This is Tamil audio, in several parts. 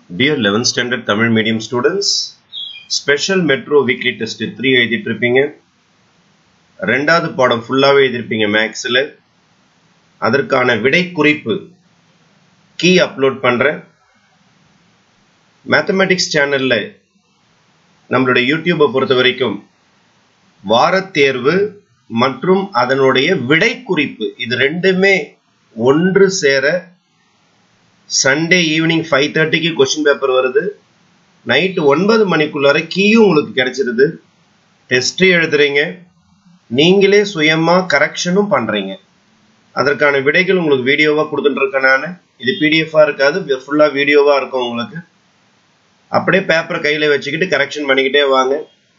Dear 11th standard Tamil medium students, special metro weekly test three எழுதிட்டு இருப்பீங்க ரெண்டாவது பாடம் ஃபுல்லாகவே எழுதிருப்பீங்க மேக்ஸில் அதற்கான விடை குறிப்பு கீ அப்லோட் பண்ணுறேன் மேத்தமெட்டிக்ஸ் சேனலில் நம்மளுடைய யூடியூப்பை பொறுத்த வரைக்கும் வாரத்தேர்வு மற்றும் அதனுடைய விடை குறிப்பு இது ரெண்டுமே ஒன்று சேர சண்டே ஈவினிங் ஃபைவ் தேர்ட்டிக்கு கொஸ்டின் பேப்பர் வருது நைட்டு ஒன்பது மணிக்குள்ளார கீயும் உங்களுக்கு கிடைச்சிருது டெஸ்ட் எழுதுறீங்க நீங்களே சுயமா கரெக்ஷனும் பண்றீங்க அதற்கான விடைகள் உங்களுக்கு வீடியோவா கொடுத்துட்டு இருக்கேன் நான் இது பிடிஎஃபா இருக்காது ஃபுல்லா வீடியோவா இருக்கும் உங்களுக்கு அப்படியே பேப்பரை கையில வச்சுக்கிட்டு கரெக்ஷன் பண்ணிக்கிட்டே வாங்க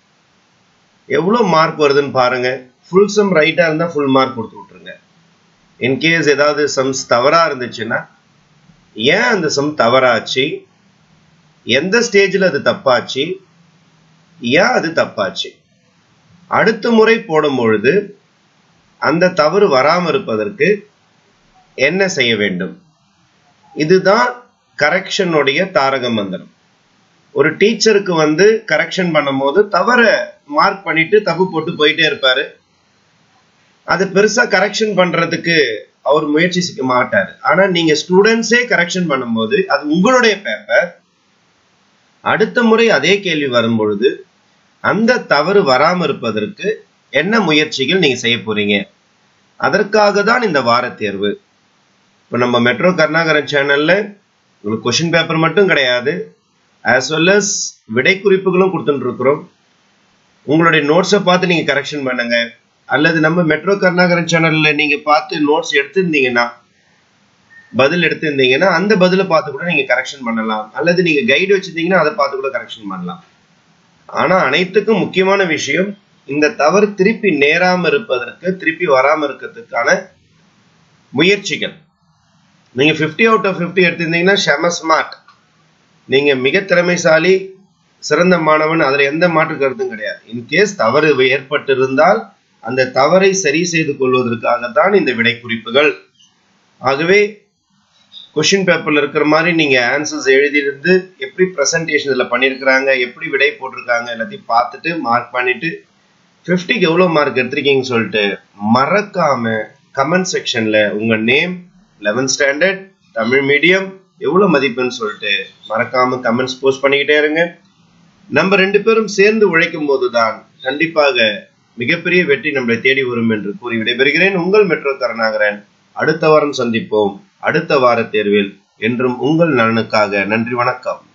எவ்வளோ மார்க் வருதுன்னு பாருங்க ஃபுல் சம் ரைட்டா இருந்தா ஃபுல் மார்க் கொடுத்து விட்டுருங்க இன்கேஸ் ஏதாவது சம்ஸ் தவறா இருந்துச்சுன்னா ஏன் அந்த சம் தவறாச்சு எந்த ஸ்டேஜில் அது தப்பாச்சு ஏன் அது தப்பாச்சு அடுத்த முறை போடும் பொழுது அந்த தவறு வராமல் இருப்பதற்கு என்ன செய்ய வேண்டும் இதுதான் கரெக்ஷனுடைய தாரக மந்திரம் ஒரு டீச்சருக்கு வந்து கரெக்ஷன் பண்ணும்போது தவற மார்க் பண்ணிட்டு தப்பு போட்டு போயிட்டே இருப்பாரு அது பெருசா கரெக்ஷன் பண்றதுக்கு அவர் முயற்சி செய்ய மாட்டார் ஆனா நீங்க ஸ்டூடெண்ட்ஸே கரெக்ஷன் பண்ணும்போது அது உங்களுடைய பேப்பர் அடுத்த முறை அதே கேள்வி வரும் பொழுது அந்த தவறு வராம இருப்பதற்கு என்ன முயற்சிகள் நீங்க செய்ய போறீங்க அதற்காக தான் இந்த வார தேர்வு இப்போ நம்ம மெட்ரோ கருணாகரன் சேனல்ல உங்களுக்கு கொஷின் பேப்பர் மட்டும் கிடையாது ஆஸ் வெல் அஸ் விடை குறிப்புகளும் கொடுத்துட்டு இருக்கிறோம் உங்களுடைய நோட்ஸை பார்த்து நீங்க கரெக்ஷன் பண்ணுங்க அல்லது நம்ம மெட்ரோ கருணாகரன் சேனல்ல நீங்க பார்த்து நோட்ஸ் எடுத்திருந்தீங்கன்னா பதில் எடுத்திருந்தீங்கன்னா அந்த பதிலை பார்த்து கூட நீங்க கரெக்ஷன் பண்ணலாம் அல்லது நீங்க கைடு வச்சிருந்தீங்கன்னா அதை பார்த்து கூட கரெக்ஷன் பண்ணலாம் ஆனா அனைத்துக்கும் முக்கியமான விஷயம் இந்த தவறு திருப்பி நேராம இருப்பதற்கு திருப்பி வராம இருக்கிறதுக்கான முயற்சிகள் நீங்க பிப்டி அவுட் ஆஃப் பிப்டி எடுத்திருந்தீங்கன்னா ஷெம ஸ்மார்ட் நீங்க மிக திறமைசாலி சிறந்த மாணவன் அதுல எந்த மாற்று கருத்தும் கிடையாது இன்கேஸ் தவறு ஏற்பட்டிருந்தால் அந்த தவறை சரி செய்து கொள்வதற்காக தான் இந்த விடை குறிப்புகள் ஆகவே கொஷின் பேப்பர்ல இருக்கிற மாதிரி நீங்க ஆன்சர்ஸ் எழுதியிருந்து எப்படி ப்ரெசன்டேஷன் இதில் பண்ணியிருக்கிறாங்க எப்படி விடை போட்டிருக்காங்க எல்லாத்தையும் பார்த்துட்டு மார்க் பண்ணிட்டு ஃபிஃப்டிக்கு எவ்வளோ மார்க் எடுத்திருக்கீங்கன்னு சொல்லிட்டு மறக்காம கமெண்ட் செக்ஷன்ல உங்க name eleventh standard Tamil medium எவ்வளோ மதிப்புன்னு சொல்லிட்டு மறக்காம கமெண்ட்ஸ் போஸ்ட் பண்ணிக்கிட்டே இருங்க நம்ம ரெண்டு பேரும் சேர்ந்து உழைக்கும் போதுதான் கண்டிப்பாக மிகப்பெரிய வெற்றி நம்மளை தேடி வரும் என்று கூறி விடைபெறுகிறேன் உங்கள் மெட்ரோ கருணாகரன் அடுத்த வாரம் சந்திப்போம் அடுத்த வார தேர்வில் என்றும் உங்கள் நலனுக்காக நன்றி வணக்கம்